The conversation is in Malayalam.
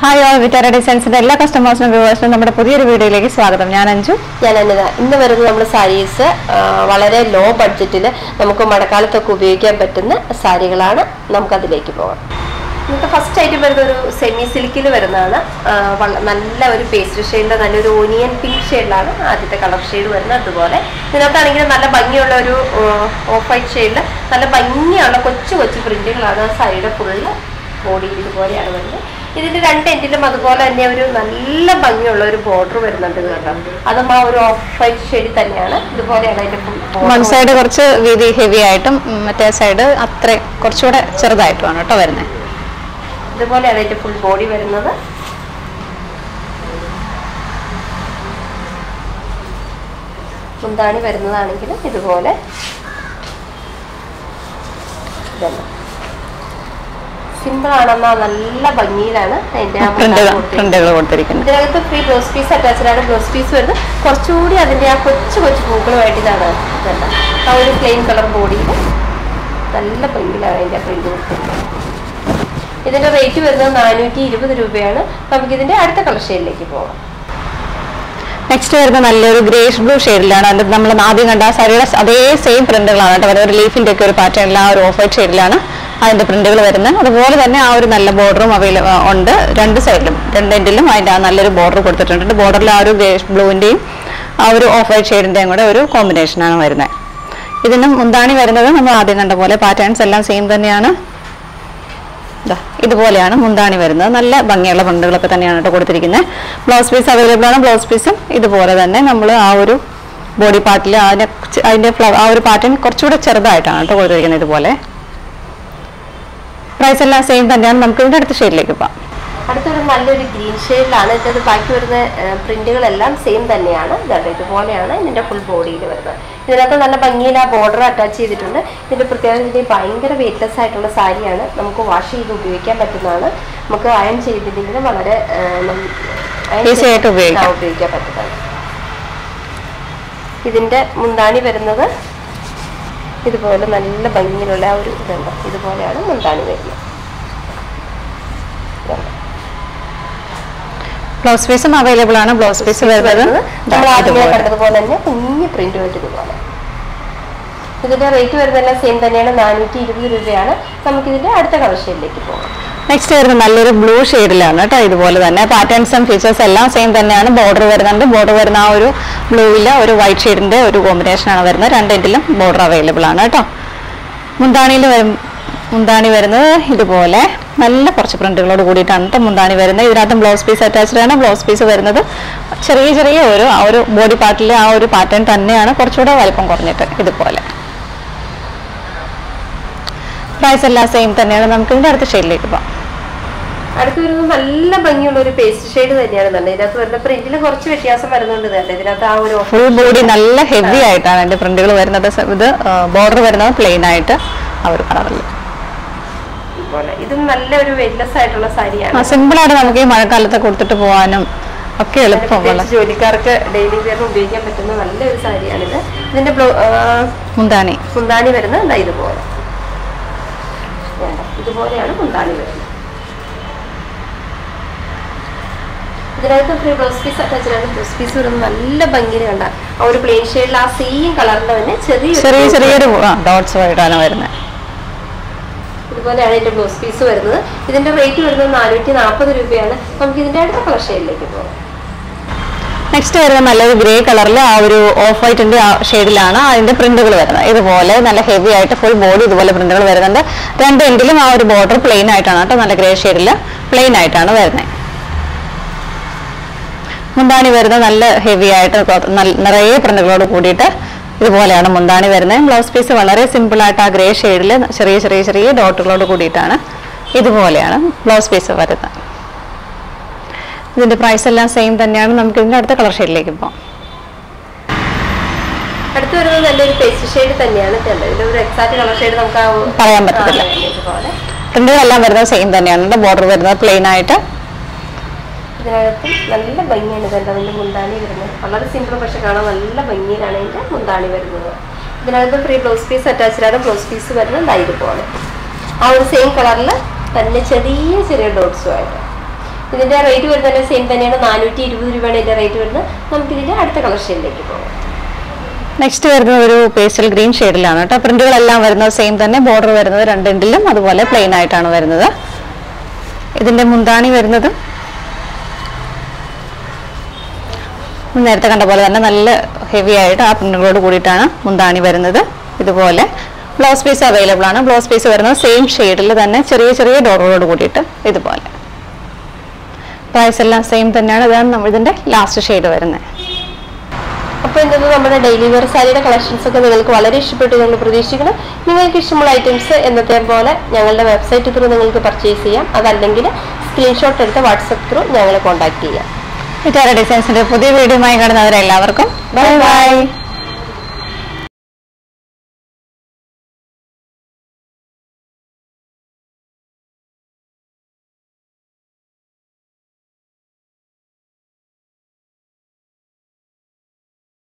ഹായ് ഓൾ വിറ്റാര ഡിസൈൻസിന്റെ എല്ലാ കസ്റ്റമേഴ്സിനും വ്യൂവേഴ്സിനും നമ്മുടെ പുതിയൊരു വീഡിയോയിലേക്ക് സ്വാഗതം ഞാൻ അഞ്ജു ഞാൻ അനിത ഇന്ന് വരുന്നത് നമ്മുടെ സാരീസ് വളരെ ലോ ബഡ്ജറ്റിൽ നമുക്ക് മഴക്കാലത്തൊക്കെ ഉപയോഗിക്കാൻ പറ്റുന്ന സാരികളാണ് നമുക്കതിലേക്ക് പോകാം ഇന്നത്തെ ഫസ്റ്റ് ഐറ്റം വരുന്ന ഒരു സെമി സിൽക്കിൽ വരുന്നതാണ് ആ, വള- നല്ല ഒരു പേസ്റ്റ് ഷെയ്ഡിൻ്റെ നല്ലൊരു ഓനിയൻ പിങ്ക് ഷെയ്ഡിലാണ് ആദ്യത്തെ കളർ ഷെയ്ഡ് വരുന്നത് അതുപോലെ ഇതിനകത്താണെങ്കിൽ നല്ല ഭംഗിയുള്ള ഒരു ഓഫ് വൈറ്റ് ഷെയ്ഡിൽ നല്ല ഭംഗിയുള്ള കൊച്ചു കൊച്ചു പ്രിന്റുകളാണ് ആ സാരിയുടെ ഫുള്ള് ബോഡിയിൽ ഇതുപോലെയാണ് വരുന്നത് ഇതിന്റെ രണ്ട് എൻഡിലും അതുപോലെ തന്നെ ഒരു നല്ല ഭംഗിയുള്ള ഒരു ബോർഡർ വരുന്നുണ്ട് ഇത് കണ്ടോ അതും ആ ഒരു ഓഫ് വൈറ്റ് ഷെയ്ഡിൽ തന്നെയാണ് ഇതുപോലെയാണ് അതിന്റെ full border വൺ സൈഡ് കുറച്ച് വീതി ഹെവി ആയിട്ടും ഉം, മറ്റേ സൈഡ് അത്ര കുറച്ചുകൂടെ ചെറുതായിട്ടുമാണ് കേട്ടോ വരുന്നത് ഇതുപോലെയാണ് അതിന്റെ ഫുൾ ബോഡി വരുന്നത് മുന്താണി വരുന്നതാണെങ്കിലും ഇതുപോലെ സിമ്പിൾ ആണെന്നാ നല്ല ഭംഗിയിലാണ് അതിന്റെ ആ മുന്താണി പ്രിന്റുകൾ കൊടുത്തിരിക്കുന്നത്. പ്രിന്റുകൾ കൊടുത്തിരിക്കുന്നത് ഇതിനകത്ത് ഫ്രീ ബ്ലൗസ് പീസ് അറ്റാച്ച്ഡ് ആണ് ബ്ലൗസ് പീസ് വരുന്നത് കുറച്ചുകൂടി അതിന്റെ ആ കൊച്ചു കൊച്ചു പൂക്കളുമായിട്ട് ഇതാണ് ഇതല്ല ആ ഒരു പ്ലെയിൻ കളർ ബോഡിയിൽ നല്ല ഭംഗിയിലാണ് അതിന്റെ പ്രിന്റ് കൊടുത്തിരിക്കുന്നത് ഇതിന്റെ റേറ്റ് വരുന്നത് നാനൂറ്റി ഇരുപത് രൂപയാണ് നമുക്കിതിന്റെ അടുത്ത കളർ ഷെയ്ഡിലേക്ക് പോകാം നെക്സ്റ്റ് വരുന്ന നല്ലൊരു ഗ്രേഷ് ബ്ലൂ ഷെയ്ഡിലാണ് അത് നമ്മൾ ആദ്യം കണ്ട ആ സാരിയുടെ അതേ സെയിം പ്രിന്റുകളാണ് കേട്ടോ വരുന്നത് ഒരു ലീഫിന്റെ ഒക്കെ ഒരു പാറ്റേണിൽ ആ ഒരു ഓഫ് വൈറ്റ് ഷെയ്ഡിലാണ് അതിന്റെ പ്രിന്റുകൾ വരുന്നത് അതുപോലെ തന്നെ ആ ഒരു നല്ല ബോർഡറും അവൈലബിൾ ഉണ്ട് രണ്ട് സൈഡിലും രണ്ട് എൻഡിലും അതിന്റെ ആ നല്ലൊരു ബോർഡർ കൊടുത്തിട്ടുണ്ട് ബോർഡറിൽ ആ ഒരു ഗ്രേഷ് ബ്ലൂവിന്റെയും ആ ഒരു ഓഫ് വൈറ്റ് ഷെയ്ഡിന്റെയും കൂടെ ഒരു കോമ്പിനേഷനാണ് വരുന്നത് ഇതിനും മുന്താണി വരുന്നത് നമ്മൾ ആദ്യം കണ്ട പോലെ പാറ്റേൺസ് എല്ലാം സെയിം തന്നെയാണ് ദാ ഇതുപോലെയാണ് മുന്താണി വരുന്നത് നല്ല ഭംഗിയുള്ള പ്രിന്റുകളൊക്കെ തന്നെയാണ് കേട്ടോ കൊടുത്തിരിക്കുന്നത് ബ്ലൗസ് പീസ് അവൈലബിൾ ആണ് ബ്ലൗസ് പീസും ഇതുപോലെ തന്നെ നമ്മൾ ആ ഒരു ബോഡി പാർട്ടിൽ അതിനെ ചെ- അതിന്റെ ഫ്ലവർ ആ ഒരു പാറ്റേൺ കുറച്ചുകൂടെ ചെറുതായിട്ടാണ് കേട്ടോ കൊടുത്തിരിക്കുന്നത് ഇതുപോലെ പ്രൈസ് എല്ലാം സെയിം തന്നെയാണ് നമുക്ക് ഇതിന്റെ അടുത്ത ഷെയ്ഡിലേക്ക് പോകാം അടുത്തൊരു നല്ലൊരു ഗ്രീൻ ഷെയ്ഡിലാണ് ഇതിന്റെ ബാക്കി വരുന്ന പ്രിന്റുകളെല്ലാം സെയിം തന്നെയാണ് ഇതുണ്ട് ഇതുപോലെയാണ് ഇതിന്റെ ഫുൾ ബോഡിയിൽ വരുന്നത് ഇതിനകത്ത് നല്ല ഭംഗിയിൽ ആ ബോർഡർ അറ്റാച്ച് ചെയ്തിട്ടുണ്ട് ഇതിന്റെ പ്രത്യേകത ഇതിന്റെ ഭയങ്കര വെയിറ്റ്ലെസ് ആയിട്ടുള്ള സാരിയാണ് നമുക്ക് വാഷ് ചെയ്ത് ഉപയോഗിക്കാൻ പറ്റുന്നതാണ് നമുക്ക് അയൺ ചെയ്തില്ലെങ്കിൽ വളരെ ആ, നം- iron Easy ആയിട്ട് ചെയ്ത് ഉപയോഗിക്കാം. ആ, ഉപയോഗിക്കാൻ പറ്റുന്നതാണ് ഇതിന്റെ മുന്താണി വരുന്നത് ഇതുപോലെ നല്ല ഭംഗിയിലുള്ള ആ ഒരു ഇതുണ്ട് ഇതുപോലെയാണ് മുന്താണി വരുന്നത് ഇതുണ്ട്. ബ്ലൗസ് പീസും അവൈലബിൾ ആണ് ബ്ലൗസ് പീസ് വരുന്നത് ദാ നമ്മൾ ആദ്യമേ ഇതുപോലെ. കണ്ടതുപോലെ തന്നെ കുഞ്ഞ് പ്രിന്റ് വെച്ച് ഇതുപോലെ ഇതിന്റെ റേറ്റ് വരുന്നതെല്ലാം സെയിം തന്നെയാണ് നാനൂറ്റി ഇരുപത് രൂപയാണ് നമുക്ക് ഇതിന്റെ അടുത്ത കളർ ഷെയ്ഡിലേക്ക് പോകാം നെക്സ്റ്റ് വരുന്നത് നല്ലൊരു ബ്ലൂ ഷെയ്ഡിലാണ് കേട്ടോ ഇതുപോലെ തന്നെ പാറ്റേൺസും ഫീച്ചേഴ്സ് എല്ലാം സെയിം തന്നെയാണ് ബോർഡർ വരുന്നുണ്ട് ബോർഡർ വരുന്ന ആ ഒരു ബ്ലൂവിൽ ഒരു വൈറ്റ് ഷെയ്ഡിന്റെ ഒരു കോമ്പിനേഷൻ ആണ് വരുന്നത് രണ്ടിലും ബോർഡർ അവൈലബിൾ ആണ് കേട്ടോ മുന്താണിയിൽ വരും മുന്താണി വരുന്നത് ഇതുപോലെ നല്ല കുറച്ച് പ്രിന്റുകളോട് കൂടിയിട്ടാണ് കേട്ടോ മുന്താണി വരുന്നത് ഇതിനകത്ത് ബ്ലൗസ് പീസ് അറ്റാച്ച്ഡ് ആണ് ബ്ലൗസ് പീസ് വരുന്നത് ചെറിയ ചെറിയ ഒരു ആ ഒരു ബോഡി പാർട്ടിലെ ആ ഒരു പാറ്റേൺ തന്നെയാണ് കുറച്ചുകൂടെ വലിപ്പം കുറഞ്ഞിട്ട് ഇതുപോലെ പ്രൈസ് എല്ലാം സെയിം തന്നെയാണ് നമുക്ക് ഇതിന്റെ അടുത്ത ഷെയ്ഡിലേക്ക് പോകാം അടുത്ത് വരുന്നത് നല്ല ഭംഗിയുള്ള ഒരു പേസ്റ്റ് ഷെയ്ഡ് തന്നെയാണ് തന്നെ ഇതിനകത്ത് വരുന്ന പ്രിന്റിൽ കുറച്ച് വ്യത്യാസം വരുന്നുണ്ട് തന്നെ ഇതിനകത്ത് ആ ഒരു ഫുൾ ബോഡി നല്ല ഹെവി ആയിട്ടാണ് അതിന്റെ പ്രിന്റുകൾ വരുന്നത് സ- ഇത് ബോർഡർ വരുന്നത് പ്ലെയിൻ ആയിട്ട് ആ ഒരു കളറിൽ പോലെ ഇതും നല്ലൊരു വെയിറ്റ്ലെസ് ആയിട്ടുള്ള സാരിയാണ് സിമ്പിൾ ആയിട്ട് നമുക്ക് ഈ മഴക്കാലത്ത് കൊടുത്തിട്ട് പോകാനും ഒക്കെ എളുപ്പമുള്ള പ്രത്യേകിച്ച് ജോലിക്കാർക്ക് ഡെയിലി വെയറിന് ഉപയോഗിക്കാൻ പറ്റുന്ന നല്ലൊരു സാരിയാണിത് ഇതിന്റെ ബ്ലൗ ആ, മുന്താണി മുന്താണി വരുന്നത് എന്താ ഇതുപോലെ വേണ്ട ഇതുപോലെയാണ് മുന്താണി വരുന്നത് ഇതിനകത്ത് ഫ്രീ ബ്ലൗസ് പീസ് അറ്റാച്ചാണ് ബ്ലൗസ് പീസ് വരുന്നത് നല്ല ഭംഗിയിൽ കണ്ട ആ ഒരു പ്ലെയിൻ ഷെയ്ഡിൽ ആ സെയിം കളറിന്റെ തന്നെ ചെറിയ ചെറിയ ചെറിയൊരു ഡോട്ട്സ് ആയിട്ടാണ് വരുന്നത് ഇതുപോലെയാണ് ഇതിന്റെ ബ്ലൗസ് പീസ് വരുന്നത് ഇതിന്റെ റേറ്റ് വരുന്നത് നാനൂറ്റി നാൽപ്പത് രൂപയാണ് നമുക്ക് ഇതിന്റെ അടുത്ത കളർ ഷെയ്ഡിലേക്ക് പോകാം നെക്സ്റ്റ് വരുന്നത് നല്ലൊരു ഗ്രേ കളറിൽ ആ ഒരു ഓഫ് വൈറ്റിന്റെ ഷെയ്ഡിലാണ് അതിന്റെ പ്രിന്റുകൾ വരുന്നത് ഇതുപോലെ നല്ല ഹെവി ആയിട്ട് ഫുൾ ബോഡി ഇതുപോലെ പ്രിന്റുകൾ വരുന്നുണ്ട് രണ്ട് എൻഡിലും ആ ഒരു ബോർഡർ പ്ലെയിൻ ആയിട്ടാണ് കേട്ടോ നല്ല ഗ്രേ ഷെയ്ഡിൽ പ്ലെയിൻ ആയിട്ടാണ് വരുന്നത് മുന്താണി വരുന്നത് നല്ല ഹെവി ആയിട്ട് കൊ- നല്ല- നിറയെ പ്രിന്റുകളോട് കൂടിയിട്ട് ഇതുപോലെയാണ് മുന്താണി വരുന്നത് ബ്ലൗസ് പീസ് വളരെ സിമ്പിൾ ആയിട്ട് ആ ഗ്രേ ഷെയ്ഡിൽ ചെറിയ ചെറിയ ചെറിയ ഡോട്ടുകളോട് കൂടിയിട്ടാണ് ഇതുപോലെയാണ് ബ്ലൗസ് പീസ് വരുന്നത് ഇതിന്റെ പ്രൈസ് എല്ലാം സെയിം തന്നെയാണ് നമുക്ക് ഇതിന്റെ അടുത്ത കളർ ഷെയ്ഡിലേക്ക് പോകാം അടുത്ത് വരുന്നത് നല്ലൊരു പേസ്റ്റ് ഷെയ്ഡ് തന്നെയാണ് ഇതുണ്ട്. ഇതിന്റെ ഒരു എക്സാക്ട് കളർ ഷെയ്ഡ് നമുക്ക് ആ ഒരു- പറയാൻ പറ്റത്തില്ല. ആ, ഇതുപോലെ പ്രിന്റുകളെല്ലാം വരുന്നത് സെയിം തന്നെയാണ് ബോർഡർ വരുന്നത് പ്ലെയിൻ ആയിട്ട് ഇതിനകത്ത് നല്ല ഭംഗിയാണ് ഇതെന്താ അതിന്റെ മുന്താണി വരുന്നത് വളരെ സിമ്പിൾ പക്ഷെ കാണാൻ നല്ല ഭംഗിയിലാണ് ഇതിന്റെ മുന്താണി വരുന്നത് ഇതിനകത്ത് ഫ്രീ ബ്ലൗസ് പീസ് അറ്റാച്ച്ഡ് ആണ് ബ്ലൗസ് പീസ് വരുന്നത് ദാ ഇതുപോലെ ആ ഒരു സെയിം കളറിൽ തന്നെ ചെറിയ ചെറിയ ഡോട്ട്സും ആയിട്ട് ഇതിന്റെ റേറ്റ് വരുന്നത് സെയിം തന്നെയാണ് നാനൂറ്റി ഇരുപത് രൂപയാണ് ഇതിന്റെ റേറ്റ് വരുന്നത് നമുക്ക് ഇതിന്റെ അടുത്ത കളക്ഷനിലേക്ക് പോകാം നെക്സ്റ്റ് വരുന്നത് ഒരു പേസ്റ്റൽ ഗ്രീൻ ഷെയ്ഡിലാണ് കേട്ടോ പ്രിന്റുകളെല്ലാം വരുന്നത് സെയിം തന്നെ ബോർഡർ വരുന്നത് രണ്ടിലും അതുപോലെ പ്ലെയിൻ ആയിട്ടാണ് വരുന്നത് ഇതിന്റെ മുന്താണി വരുന്നത് നേരത്തെ കണ്ട പോലെ തന്നെ നല്ല ഹെവി ആയിട്ട് ആ പ്രിന്റുകളോട് കൂടിയിട്ടാണ് മുന്താണി വരുന്നത് ഇതുപോലെ ബ്ലൗസ് പീസ് അവൈലബിൾ ആണ് ബ്ലൗസ് പീസ് വരുന്നത് സെയിം ഷെയ്ഡിൽ തന്നെ ചെറിയ ചെറിയ ഡോറുകളോട് കൂടിയിട്ട് ഇതുപോലെ പ്രൈസ് എല്ലാം സെയിം തന്നെയാണ് ഇതാണ് നമ്മൾ ഇതിന്റെ ലാസ്റ്റ് ഷെയ്ഡ് വരുന്നത് അപ്പോൾ ഇന്നത്തെ നമ്മുടെ ഡെയിലി വെയർ സാരിയുടെ കളക്ഷൻസ് ഒക്കെ നിങ്ങൾക്ക് വളരെ ഇഷ്ടപ്പെട്ടു ഞങ്ങൾ പ്രതീക്ഷിക്കണം നിങ്ങൾക്ക് ഇഷ്ടമുള്ള ഐറ്റംസ് എന്നത്തെ പോലെ ഞങ്ങളുടെ വെബ്സൈറ്റ് ത്രൂ നിങ്ങൾക്ക് പർച്ചേസ് ചെയ്യാം അതല്ലെങ്കിൽ സ്ക്രീൻഷോട്ട് എടുത്ത് വാട്സപ്പ് ത്രൂ ഞങ്ങളെ കോൺടാക്ട് ചെയ്യാം വിറ്റാര ഡിസൈൻസിന്റെ പുതിയ വീഡിയോയുമായി കാണുന്നവരെല്ലാവർക്കും ബൈ ബൈ